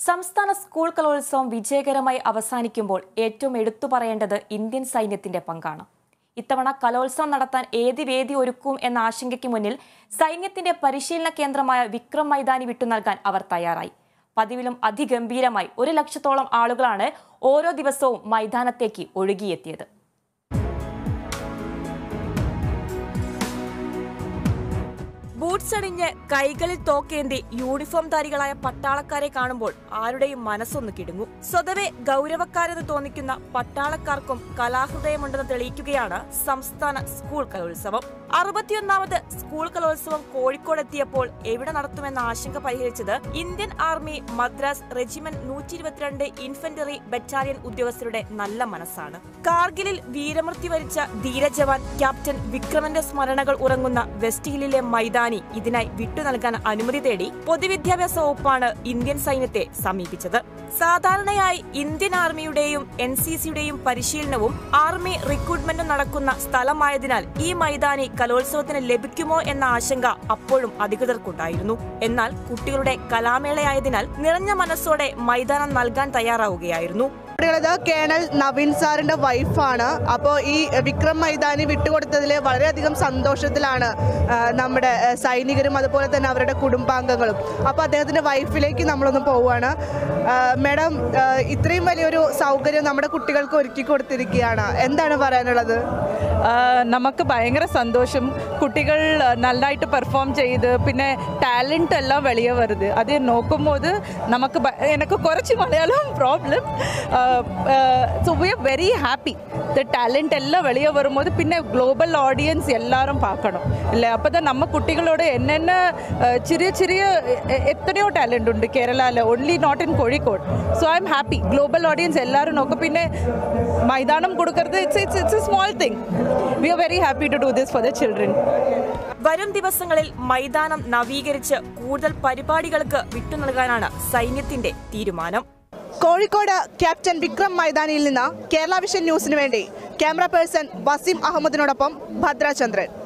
സംസ്ഥാന സ്കൂൾ കലോത്സവം വിജയകരമായി അവസാനിക്കുമ്പോൾ ഏറ്റവും എടുത്തു പറയേണ്ടത് ഇന്ത്യൻ സൈന്യത്തിന്റെ പങ്കാണ് ഇത്തവണ കലോത്സവം നടത്താൻ ഏത് വേദി ഒരുക്കും എന്ന ആശങ്കയ്ക്ക് മുന്നിൽ സൈന്യത്തിന്റെ പരിശീലന കേന്ദ്രമായ വിക്രം മൈതാനി വിട്ടു നൽകാൻ അവർ തയ്യാറായി പതിവിലും അതിഗംഭീരമായി ഒരു ലക്ഷത്തോളം ആളുകളാണ് ഓരോ ദിവസവും മൈതാനത്തേക്ക് ഒഴുകിയെത്തിയത് ബൂട്ട്സ് അണിഞ്ഞ് കൈകളിൽ തോക്കേന്തി യൂണിഫോം ധാരികളായ പട്ടാളക്കാരെ കാണുമ്പോൾ ആരുടെയും മനസ്സൊന്ന് കിടുങ്ങു സ്വതവേ ഗൗരവക്കാരെന്ന് തോന്നിക്കുന്ന പട്ടാളക്കാർക്കും കലാഹൃദയമുണ്ടെന്ന് തെളിയിക്കുകയാണ് സംസ്ഥാന സ്കൂൾ കലോത്സവം അറുപത്തിയൊന്നാമത് സ്കൂൾ കലോത്സവം കോഴിക്കോട് എത്തിയപ്പോൾ എവിടെ നടത്തുമെന്ന ആശങ്ക പരിഹരിച്ചത് ഇന്ത്യൻ ആർമി മദ്രാസ് റെജിമെന്റ് നൂറ്റി ഇരുപത്തിരണ്ട് ഇൻഫൻട്രി ബറ്റാലിയൻ ഉദ്യോഗസ്ഥരുടെ നല്ല മനസ്സാണ് കാർഗിലിൽ വീരമൃത്യു വരിച്ച ധീരജവാൻ ക്യാപ്റ്റൻ വിക്രമന്റെ സ്മരണകൾ ഉറങ്ങുന്ന വെസ്റ്റ് ഹില്ലിലെ മൈതാനി ഇതിനായി വിട്ടു നൽകാൻ അനുമതി തേടി പൊതുവിദ്യാഭ്യാസ വകുപ്പാണ് ഇന്ത്യൻ സൈന്യത്തെ സമീപിച്ചത് സാധാരണയായി ഇന്ത്യൻ ആർമിയുടെയും എൻ സി സിയുടെയും പരിശീലനവും ആർമി റിക്രൂട്ട്മെന്റും നടക്കുന്ന സ്ഥലമായതിനാൽ ഈ മൈതാനി കലോത്സവത്തിന് ലഭിക്കുമോ എന്ന ആശങ്ക അപ്പോഴും അധികൃതർക്കുണ്ടായിരുന്നു എന്നാൽ കുട്ടികളുടെ കലാമേളയായതിനാൽ നിറഞ്ഞ മനസ്സോടെ മൈതാനം നൽകാൻ തയ്യാറാവുകയായിരുന്നു ഇത് കേണൽ നവീൻ സാറിന്റെ വൈഫാണ് അപ്പോൾ ഈ വിക്രം മൈതാനി വിട്ടുകൊടുത്തതിൽ വളരെയധികം സന്തോഷത്തിലാണ് ആ, നമ്മുടെ ആ, സൈനികരും അതുപോലെ തന്നെ അവരുടെ കുടുംബാംഗങ്ങളും അപ്പോൾ അദ്ദേഹത്തിന്റെ വൈഫിലേക്ക് നമ്മളൊന്ന് പോവുകയാണ് ആ, മാഡം ആ, ഇത്രയും വലിയൊരു സൗകര്യം നമ്മുടെ കുട്ടികൾക്ക് ഒരുക്കി കൊടുത്തിരിക്കുകയാണ് എന്താണ് പറയാനുള്ളത് ആ, നമുക്ക് ഭയങ്കര സന്തോഷം കുട്ടികൾ നന്നായിട്ട് പെർഫോം ചെയ്ത് പിന്നെ ടാലൻറ്റ് എല്ലാം വെളിയെ വരുത് അത് നോക്കുമ്പോൾ നമുക്ക് ഭ- എനിക്ക് കുറച്ച് Malayalam problem so we are very happy the talent എല്ലാം വെളിയെ വരുമ്പോൾ പിന്നെ ഗ്ലോബൽ ഓഡിയൻസ് എല്ലാവരും பார்க்கணும் ഇല്ലേ അപ്പോൾ தான் நம்ம കുട്ടികളോട് என்னென்ன ചെറിയ ചെറിയ എ- എത്രയോ ടാലൻ്റ് ഉണ്ട് കേരളയിൽ only not in Kozhikode so I am happy global audience എല്ലാവരും നോക്കും പിന്നെ മൈതാനം കൊടുക്കരുത് it's it's it's a small thing we are very happy to do this for the children വരും ദിവസങ്ങളിൽ മൈതാനം നവീകരിച്ച് കൂടുതൽ പരിപാടികൾക്ക് വിട്ടു നൽകാനാണ് സൈന്യത്തിന്റെ തീരുമാനം കോഴിക്കോട് ക്യാപ്റ്റൻ വിക്രം മൈതാനിയിൽ നിന്ന് കേരള വിഷൻ ന്യൂസിന് വേണ്ടി ക്യാമറ പേഴ്സൺ വസീം അഹമ്മദിനോടൊപ്പം ഭദ്രാചന്ദ്രൻ